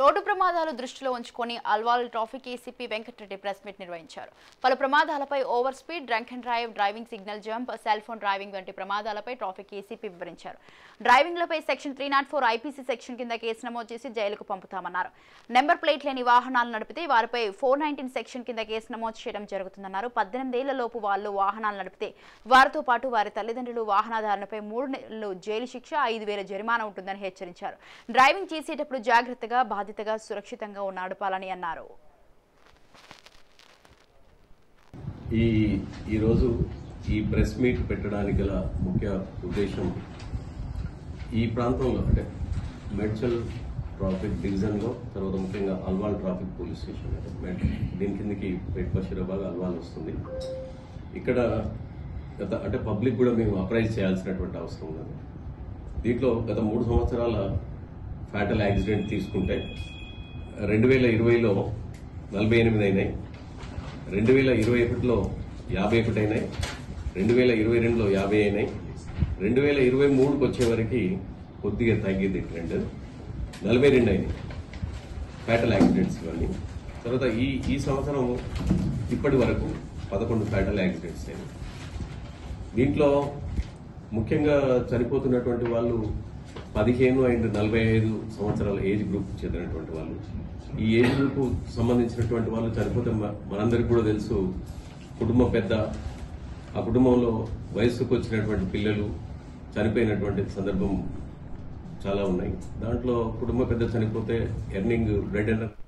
road ప్రమాదాలు దృష్టిలో ఉంచుకొని Alwal traffic ACP Venkatareddy press meet నిర్వహించారు పలు ప్రమాదాలపై over speed drunk and drive driving signal jump cell phone driving వంటి ప్రమాదాలపై ట్రాఫిక్ ఏసీపీ వివరించారు డ్రైవింగ్లపై section three not four IPC section కింద కేసు నమోదు చేసి జైలుకు పంపుతామన్నారు నెంబర్ ప్లేట్ లేని వాహనాలు నడిపితే వారిపై ఫోర్ నైన్టీన్ సెక్షన్ కింద కేసు నమోదు చేయడం జరుగుతుందన్నారు పద్దెనిమిదేళ్ల లోపు వాళ్ళు వాహనాలు నడిపితే వారితో పాటు వారి తల్లిదండ్రులు వాహనదారునిపై మూడు నెలలు జైలు శిక్ష ఐదు వేల జరిమానా ఉంటుందని హెచ్చరించారు డ్రైవింగ్ చేసేటప్పుడు జాగ్రత్తగా బాధ్యతగా సురక్షితంగా నడపాలని అన్నారు ఈ ఈరోజు ఈ ప్రెస్ మీట్ పెట్టడానికి గల ముఖ్య ఉద్దేశం ఈ ప్రాంతంలో అంటే మెడ్చల్ ట్రాఫిక్ డివిజన్లో తర్వాత ముఖ్యంగా అల్వాల్ ట్రాఫిక్ పోలీస్ స్టేషన్ అంటే మెడ్ దీని కిందకి పేట్ బషీరాబాద్ అల్వాల్ వస్తుంది ఇక్కడ గత అంటే పబ్లిక్ కూడా మేము అప్రైజ్ చేయాల్సినటువంటి అవసరం ఉన్నది దీంట్లో గత మూడు సంవత్సరాల ఫ్యాటల్ యాక్సిడెంట్ తీసుకుంటే రెండు వేల ఇరవైలో నలభై ఎనిమిది అయినాయి రెండు వేల ఇరవై ఒకటిలో యాభై ఒకటి అయినాయి రెండు వేల ఇరవై రెండులో యాభై అయినాయి రెండు వేల ఇరవై మూడుకి వచ్చేవరకు కొద్దిగా తగ్గింది ట్రెండ్ నలభై రెండు అయినాయి ఫ్యాటల్ యాక్సిడెంట్స్ ఇవన్నీ తర్వాత ఈ ఈ సంవత్సరం ఇప్పటి వరకు పదకొండు ఫ్యాటల్ యాక్సిడెంట్స్ అయినాయి దీంట్లో ముఖ్యంగా చనిపోతున్నటువంటి వాళ్ళు పదిహేను అండ్ నలభై ఐదు సంవత్సరాల ఏజ్ గ్రూప్ చెందినటువంటి వాళ్ళు ఈ ఏజ్ గ్రూప్ సంబంధించినటువంటి వాళ్ళు చనిపోతే మ- మనందరికీ కూడా తెలుసు కుటుంబ పెద్ద ఆ కుటుంబంలో వయసుకు వచ్చినటువంటి పిల్లలు చనిపోయినటువంటి సందర్భం చాలా ఉన్నాయి దాంట్లో కుటుంబ పెద్ద చనిపోతే ఎర్నింగ్ బ్రెడ్ అండ్